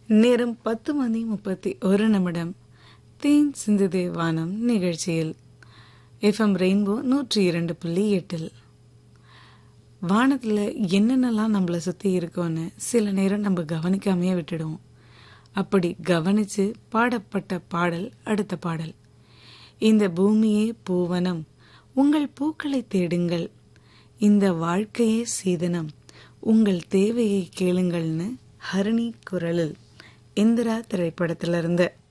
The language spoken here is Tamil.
நேரம் பத்து மணி முப்பத்தி ஒரு நிமிடம் தேன் சிந்துதே வானம் நிகழ்ச்சியில் எஃப்எம் ரெயின்போ நூற்றி இரண்டு புள்ளி எட்டில் வானத்தில் என்னென்னலாம் நம்மளை சுற்றி இருக்கோன்னு சில நேரம் நம்ம கவனிக்காமையே விட்டுடுவோம் அப்படி கவனித்து பாடப்பட்ட பாடல் அடுத்த பாடல் இந்த பூமியே பூவனம் உங்கள் பூக்களை தேடுங்கள் இந்த வாழ்க்கையே சீதனம் உங்கள் தேவையை கேளுங்கள்னு ஹரிணி குரலில் இந்திரா திரைப்படத்திலிருந்து